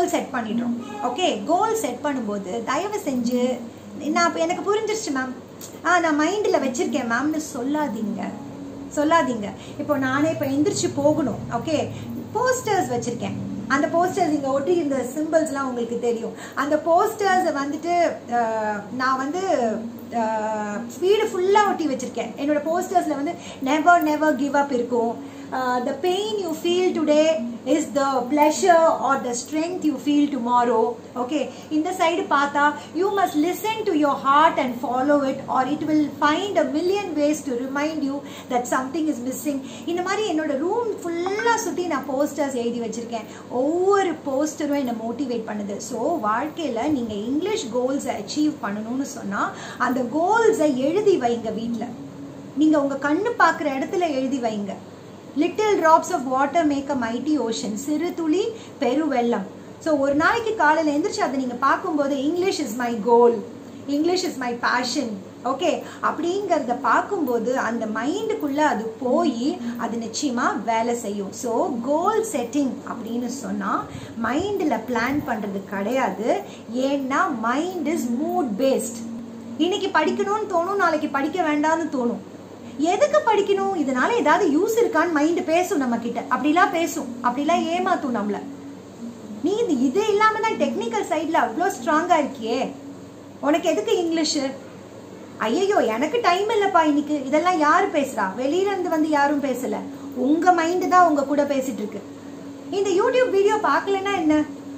கோல் set பண்ணிடுறோம் okay goal set பண்ணும்போது தயவு செஞ்சு நான் இப்போ எனக்கு புரிஞ்சிருச்சு மேம் ஆ நான் மைண்டில் வச்சிருக்கேன் மேம்னு சொல்லாதீங்க சொல்லாதீங்க இப்போ நானே இப்போ எந்திரிச்சு போகணும் ஓகே போஸ்டர்ஸ் வச்சிருக்கேன் அந்த போஸ்டர்ஸ் இங்கே ஒட்டி இந்த சிம்பிள்ஸ்லாம் உங்களுக்கு தெரியும் அந்த போஸ்டர்ஸை வந்துட்டு அஹ், நான் வந்து வீடு ஃபுல்லாக ஒட்டி வச்சிருக்கேன் என்னோட போஸ்டர்ஸில் வந்து நெவர் நெவர் கிவ் அப் இருக்கும் the pain you feel today is the pleasure or the strength you feel tomorrow okay இந்த சைடு பார்த்தா you must listen to your heart and follow it or it will find a million ways to remind you that something is missing இந்த மாதிரி என்னோட room ஃபுல்லாக சுற்றி நான் posters எழுதி வச்சிருக்கேன் ஒவ்வொரு போஸ்டரும் என்னை மோட்டிவேட் பண்ணுது ஸோ வாழ்க்கையில் நீங்கள் இங்கிலீஷ் கோல்ஸை அச்சீவ் பண்ணணும்னு சொன்னால் அந்த கோல்ஸை எழுதி வைங்க வீட்டில் நீங்கள் உங்கள் கண்ணு பார்க்குற இடத்துல எழுதி வைங்க little drops of water make a mighty ocean சிறு துளி பெரு வெள்ளம் ஸோ ஒரு நாளைக்கு காலையில் எந்திரிச்சு அதை நீங்கள் பார்க்கும்போது English is my goal English is my passion okay அப்படிங்கிறத பார்க்கும்போது அந்த மைண்டுக்குள்ளே அது போய் அது நிச்சயமாக வேலை செய்யும் ஸோ கோல் செட்டிங் அப்படின்னு சொன்னால் மைண்டில் பிளான் பண்ணுறது கிடையாது ஏன்னா மைண்ட் இஸ் மூட் பேஸ்ட் இன்னைக்கு படிக்கணும்னு தோணும் நாளைக்கு படிக்க வேண்டாம்னு தோணும் எதுக்கு படிக்கணும் இதனால ஏதாவது யூஸ் இருக்கான்னு மைண்ட் பேசும் நம்ம கிட்ட அப்படிலாம் பேசும் அப்படிலாம் ஏமாத்தும் நம்மள நீ இது இது இல்லாம தான் டெக்னிக்கல் சைட்ல அவ்வளோ ஸ்ட்ராங்கா இருக்கியே உனக்கு எதுக்கு இங்கிலீஷு ஐயோ எனக்கு டைம் இல்லப்பா இன்னைக்கு இதெல்லாம் யார் பேசுறா வெளியில இருந்து வந்து யாரும் பேசல உங்க மைண்டு தான் உங்க கூட பேசிட்டு இருக்கு இந்த யூடியூப் வீடியோ பார்க்கலன்னா என்ன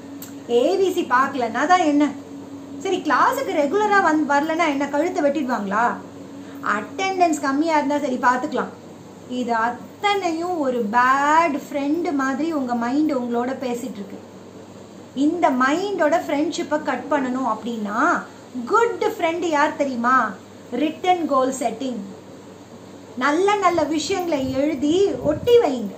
ஏபிசி பார்க்கலன்னா தான் என்ன சரி கிளாஸுக்கு ரெகுலரா வந்து வரலன்னா என்ன கழுத்தை வெட்டிடுவாங்களா அட்டெண்டன்ஸ் கம்மியாக இருந்தால் சரி பார்த்துக்கலாம் இது அத்தனையும் ஒரு பேட் ஃப்ரெண்டு மாதிரி உங்கள் மைண்டு உங்களோட பேசிட்டு இருக்கு இந்த மைண்டோட ஃப்ரெண்ட்ஷிப்பை கட் பண்ணணும் அப்படின்னா குட் ஃப்ரெண்டு யார் தெரியுமா ரிட்டன் கோல் செட்டிங் நல்ல நல்ல விஷயங்களை எழுதி ஒட்டி வைங்க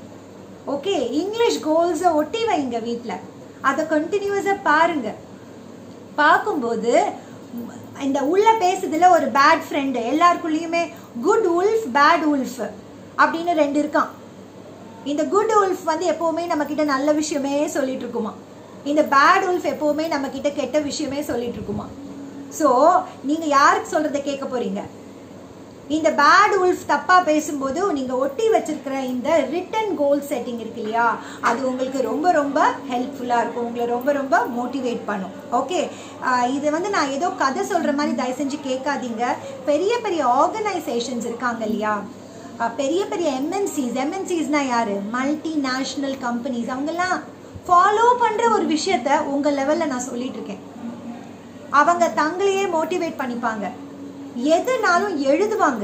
ஓகே இங்கிலீஷ் கோல்ஸை ஒட்டி வைங்க வீட்டில் அதை கண்டினியூஸாக பாருங்க பார்க்கும்போது இந்த உள்ள பேசுதுல ஒரு பேட் ஃப்ரெண்டு எல்லாருக்குள்ளேயுமே குட் உல்ஃப் பேட் உல்ஃப் அப்படின்னு ரெண்டு இருக்கான் இந்த குட் உல்ஃப் வந்து எப்பவுமே நம்ம கிட்ட நல்ல விஷயமே சொல்லிட்டு இருக்குமா இந்த பேட் உல்ஃப் எப்பவுமே நம்ம கிட்ட கெட்ட விஷயமே சொல்லிட்டு இருக்குமா ஸோ நீங்க யாருக்கு சொல்றதை கேட்க போறீங்க இந்த பேட் உல்ஃப் தப்பா பேசும்போது நீங்க ஒட்டி வச்சிருக்கிற இந்த ரிட்டன் கோல் செட்டிங் இருக்கு இல்லையா அது உங்களுக்கு ரொம்ப ரொம்ப ஹெல்ப்ஃபுல்லா இருக்கும் உங்களை ரொம்ப ரொம்ப மோட்டிவேட் பண்ணும் ஓகே இது வந்து நான் ஏதோ கதை சொல்ற மாதிரி தயவு செஞ்சு கேட்காதீங்க பெரிய பெரிய ஆர்கனைசேஷன்ஸ் இருக்காங்க இல்லையா அஹ் பெரிய பெரிய எம்என்சிஸ் எம்என்சிஸ்னா யாரு மல்டி நேஷனல் கம்பெனிஸ் அவங்கெல்லாம் ஃபாலோ பண்ற ஒரு விஷயத்த உங்க லெவல்ல நான் சொல்லிட்டு இருக்கேன் அவங்க தங்களையே மோட்டிவேட் பண்ணிப்பாங்க எதுனாலும் எழுதுவாங்க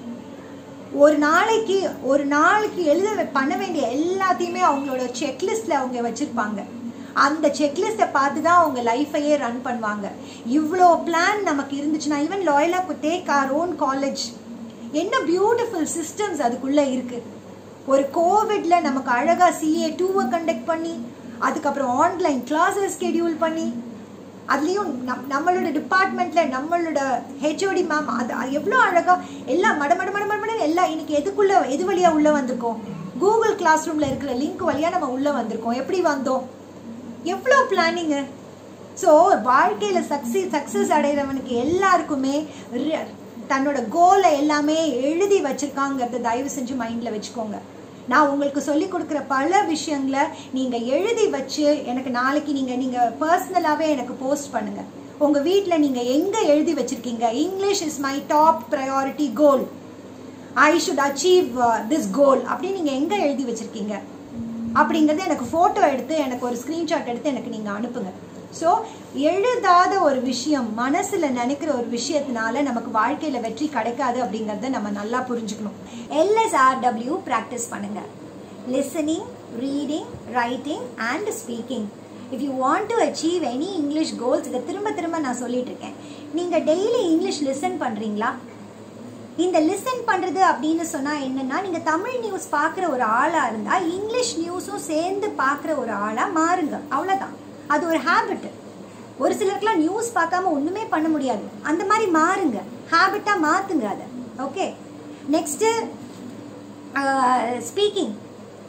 ஒரு நாளைக்கு ஒரு நாளைக்கு எழுத வே- பண்ண வேண்டிய எல்லாத்தையுமே அவங்களோட செக்லிஸ்ட்ல அவங்க வச்சிருப்பாங்க அந்த செக்லிஸ்ட்டை பார்த்து தான் அவங்க லைஃபையே ரன் பண்ணுவாங்க இவ்வளோ பிளான் நமக்கு இருந்துச்சுன்னா even Loyola take our own college என்ன பியூட்டிஃபுல் சிஸ்டம்ஸ் அதுக்குள்ள இருக்கு ஒரு கோவிட்ல நமக்கு அழகா சிஏ டூவை கண்டக்ட் பண்ணி அதுக்கப்புறம் ஆன்லைன் கிளாஸஸ் ஸ்கெடியூல் பண்ணி அதுலேயும் நம் நம்மளோட டிபார்ட்மெண்ட்ல நம்மளோட ஹெச்ஓடி மேம் அது எவ்வளோ அழகா எல்லாம் மட மட மட மட மடன்னு எல்லாம் இன்னைக்கு எதுக்குள்ள எது வழியா உள்ள வந்திருக்கோம் கூகுள் கிளாஸ் ரூம்ல இருக்கிற லிங்க் வழியா நம்ம உள்ள வந்திருக்கோம் எப்படி வந்தோம் எவ்வளோ பிளானிங்கு ஸோ வாழ்க்கையில் சக்ஸஸ் சக்ஸஸ் அடைகிறவனுக்கு எல்லாருக்குமே ரி- தன்னோட கோலை எல்லாமே எழுதி வச்சிருக்காங்கிறத தயவு செஞ்சு மைண்டில் வச்சுக்கோங்க நான் உங்களுக்கு சொல்லி கொடுக்குற பல விஷயங்களை நீங்கள் எழுதி வச்சு எனக்கு நாளைக்கு நீங்கள் நீங்கள் பர்சனலாகவே எனக்கு போஸ்ட் பண்ணுங்க உங்கள் வீட்டில் நீங்கள் எங்கே எழுதி வச்சிருக்கீங்க English is my top priority goal I should achieve this goal அப்படின்னு நீங்கள் எங்கே எழுதி வச்சிருக்கீங்க அப்படிங்கிறது எனக்கு ஃபோட்டோ எடுத்து எனக்கு ஒரு ஸ்க்ரீன்ஷாட் எடுத்து எனக்கு நீங்கள் அனுப்புங்க ஸோ எழுதாத ஒரு விஷயம் மனசில் நினைக்கிற ஒரு விஷயத்தினால நமக்கு வாழ்க்கையில் வெற்றி கிடைக்காது அப்படிங்கிறத நம்ம நல்லா புரிஞ்சுக்கணும் எல்எஸ்ஆர்டபிள்யூ ப்ராக்டிஸ் பண்ணுங்க listening reading writing and speaking if you want to achieve any English goals இதை திரும்ப திரும்ப நான் சொல்லிட்டு இருக்கேன் நீங்கள் டெய்லி இங்கிலீஷ் லிசன் பண்ணுறீங்களா இந்த லிசன் பண்றது அப்படின்னு சொன்னா என்னன்னா நீங்க தமிழ் நியூஸ் பார்க்குற ஒரு ஆளா இருந்தா இங்கிலீஷ் நியூஸும் சேர்ந்து பார்க்குற ஒரு ஆளா மாறுங்க அவ்வளவுதான் அது ஒரு ஹேபிட் ஒரு சிலருக்குலாம் நியூஸ் பார்க்காம ஒண்ணுமே பண்ண முடியாது அந்த மாதிரி மாறுங்க ஹேபிட்டா மாத்துங்க அதை ஓகே நெக்ஸ்ட் ஸ்பீக்கிங்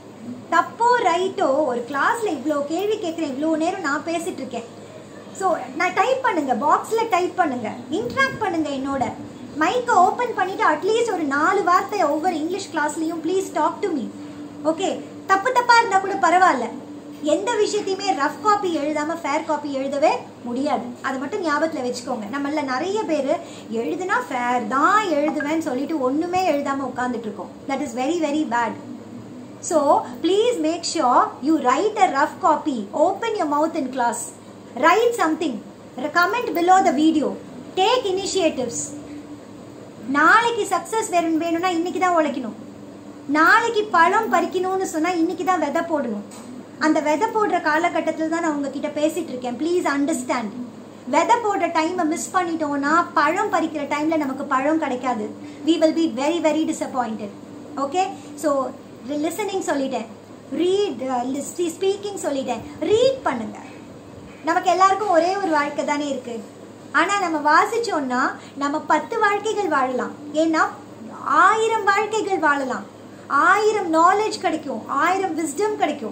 தப்போ ரைட்டோ ஒரு கிளாஸ்ல இவ்வளோ கேள்வி கேட்குறேன் இவ்வளோ நேரம் நான் பேசிட்டு இருக்கேன் ஸோ நான் டைப் பண்ணுங்க பாக்ஸில் டைப் பண்ணுங்க இன்ட்ராக்ட் பண்ணுங்க என்னோட மைக்கை ஓப்பன் பண்ணிட்டு அட்லீஸ்ட் ஒரு நாலு வார்த்தை ஒவ்வொரு இங்கிலீஷ் கிளாஸ்லையும் please talk to me okay தப்பு தப்பா இருந்தா கூட பரவாயில்ல எந்த விஷயத்தையுமே ரஃப் காப்பி எழுதாம ஃபேர் காப்பி எழுதவே முடியாது அது மட்டும் ஞாபகத்தில் வச்சுக்கோங்க நம்மள நிறைய பேர் எழுதுனா ஃபேர் தான் எழுதுவேன்னு சொல்லிட்டு ஒண்ணுமே எழுதாம உட்காந்துட்டு இருக்கோம் that is very very bad So please make sure you write a rough copy. Open your mouth in class. Write something. Comment below the video. Take initiatives. நாளைக்கு சக்ஸஸ் வேணும் வேணும்னா இன்னைக்கு தான் உழைக்கணும் நாளைக்கு பழம் பறிக்கணும்னு சொன்னா இன்னைக்கு தான் விதை போடணும் அந்த விதை போடுற காலகட்டத்தில் தான் நான் உங்ககிட்ட பேசிட்டு இருக்கேன் ப்ளீஸ் அண்டர்ஸ்டாண்ட் விதை போடுற டைமை மிஸ் பண்ணிட்டோம்னா பழம் பறிக்கிற டைம்ல நமக்கு பழம் கிடைக்காது we will be very very disappointed okay so listening சொல்லிட்டேன் ரீட் ஸ்பீக்கிங் சொல்லிட்டேன் ரீட் பண்ணுங்க நமக்கு எல்லாருக்கும் ஒரே ஒரு வாழ்க்கை தானே இருக்கு ஆனா நம்ம வாசிச்சோம்னா நம்ம பத்து வாழ்க்கைகள் வாழலாம் ஏன்னா ஆயிரம் வாழ்க்கைகள் வாழலாம் ஆயிரம் நாலேஜ் கிடைக்கும் ஆயிரம் விஸ்டம் கிடைக்கும்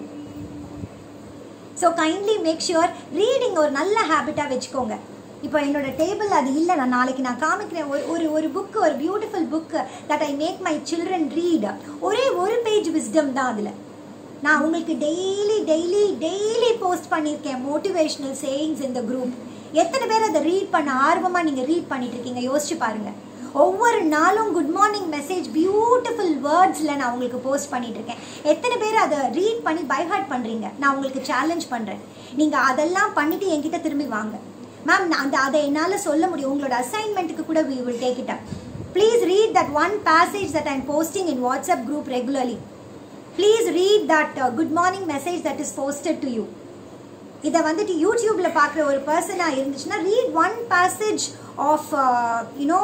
so kindly make sure reading ஒரு நல்ல ஹேபிட்டாக வச்சுக்கோங்க இப்போ என்னோட டேபிள் அது இல்லை நான் நாளைக்கு நான் காமிக்கிறேன் ஒரு ஒரு ஒரு புக்கு ஒரு beautiful book that I make my children read ஒரே ஒரு பேஜ் விஸ்டம் தான் அதில் நான் உங்களுக்கு டெய்லி டெய்லி டெய்லி போஸ்ட் பண்ணியிருக்கேன் மோட்டிவேஷனல் சேயிங்ஸ் இந்த குரூப் எத்தனை பேர் அதை ரீட் பண்ண ஆர்வமாக நீங்கள் ரீட் பண்ணிட்டு இருக்கீங்க யோசிச்சு பாருங்க ஒவ்வொரு நாளும் குட் மார்னிங் மெசேஜ் பியூட்டிஃபுல் வேர்ட்ஸில் நான் உங்களுக்கு போஸ்ட் பண்ணிட்டு இருக்கேன் எத்தனை பேர் அதை ரீட் பண்ணி பைஹார்ட் பண்ணுறீங்க நான் உங்களுக்கு சேலஞ்ச் பண்ணுறேன் நீங்கள் அதெல்லாம் பண்ணிட்டு என்கிட்ட திரும்பி வாங்க மேம் அந்த அதை என்னால் சொல்ல முடியும் உங்களோட அசைன்மெண்ட்டுக்கு கூட we will take it up please read that one passage that I'm posting in WhatsApp group regularly please read that good morning message that is posted to you இதை வந்துட்டு யூடியூப்ல பார்க்குற ஒரு பர்சனாக இருந்துச்சுன்னா read one passage of you know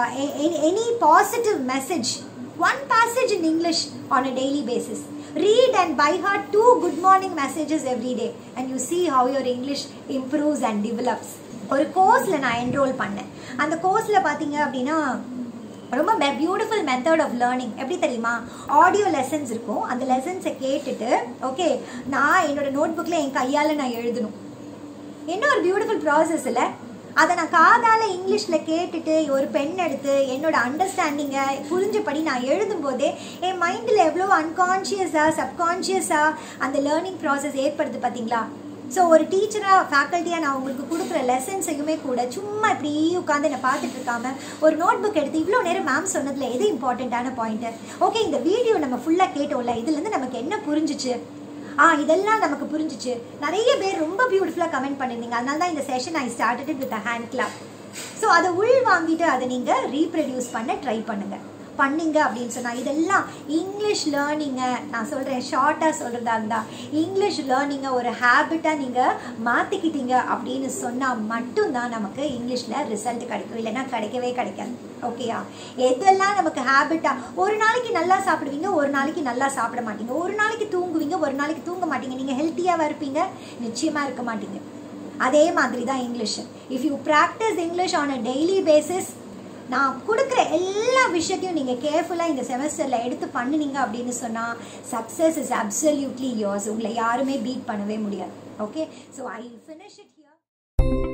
any positive message one passage in English on a daily basis read and by heart two good morning messages every day and you see how your English improves and develops ஒரு கோர்ஸில் நான் enrol பண்ணேன் அந்த கோர்ஸில் பார்த்தீங்க அப்படின்னா ரொம்ப beautiful method of learning எப்படி தெரியுமா ஆடியோ லெசன்ஸ் இருக்கும் அந்த லெசன்ஸை கேட்டுட்டு ஓகே நான் என்னோட நோட் புக்கில் என் கையால் நான் எழுதணும் என்ன ஒரு பியூட்டிஃபுல் ப்ராசஸ் இல்லை அதை நான் காதால் இங்கிலீஷில் கேட்டுட்டு ஒரு பென் எடுத்து என்னோட அண்டர்ஸ்டாண்டிங்கை புரிஞ்சபடி நான் எழுதும்போதே என் மைண்டில் எவ்வளோ அன்கான்ஷியஸாக சப்கான்ஷியஸாக அந்த லேர்னிங் ப்ராசஸ் ஏற்படுது பார்த்தீங்களா ஸோ ஒரு டீச்சராக ஃபேக்கல்ட்டியாக நான் உங்களுக்கு கொடுக்குற லெசன்ஸையுமே கூட சும்மா இப்படி உட்காந்து என்னை பார்த்துட்டு இருக்காம ஒரு நோட் புக் எடுத்து இவ்வளோ நேரம் மேம் சொன்னதில் எது இம்பார்ட்டண்ட்டான பாயிண்ட்டு ஓகே இந்த வீடியோ நம்ம ஃபுல்லாக கேட்டோம்ல இதுலேருந்து நமக்கு என்ன புரிஞ்சிச்சு ஆ இதெல்லாம் நமக்கு புரிஞ்சிச்சு நிறைய பேர் ரொம்ப பியூட்டிஃபுல்லாக கமெண்ட் பண்ணியிருந்தீங்க அதனால தான் இந்த session I started with a hand clap so அதை உள் வாங்கிட்டு அதை நீங்கள் ரீப்ரொடியூஸ் பண்ண ட்ரை பண்ணுங்கள் பண்ணீங்க அப்படின்னு சொன்னால் இதெல்லாம் இங்கிலீஷ் லேர்னிங்கை நான் சொல்கிறேன் ஷார்ட்டாக சொல்கிறதா இருந்தால் இங்கிலீஷ் லேர்னிங்கை ஒரு ஹேபிட்டாக நீங்கள் மாற்றிக்கிட்டீங்க அப்படின்னு சொன்னால் மட்டும்தான் நமக்கு இங்கிலீஷில் ரிசல்ட் கிடைக்கும் இல்லைன்னா கிடைக்கவே கிடைக்காது ஓகேயா எதெல்லாம் நமக்கு ஹேபிட்டாக ஒரு நாளைக்கு நல்லா சாப்பிடுவீங்க ஒரு நாளைக்கு நல்லா சாப்பிட மாட்டீங்க ஒரு நாளைக்கு தூங்குவீங்க ஒரு நாளைக்கு தூங்க மாட்டீங்க நீங்கள் ஹெல்த்தியாக இருப்பீங்க நிச்சயமாக இருக்க மாட்டீங்க அதே மாதிரி தான் English if you practise English on a daily basis நான் கொடுக்குற எல்லா விஷயத்தையும் நீங்கள் கேர்ஃபுல்லாக இந்த செமஸ்டரில் எடுத்து பண்ணினீங்க அப்படின்னு சொன்னால் சக்ஸஸ் இஸ் அப்சல்யூட்லி யோர்ஸ் உங்களை யாருமே பீட் பண்ணவே முடியாது okay so I finish it here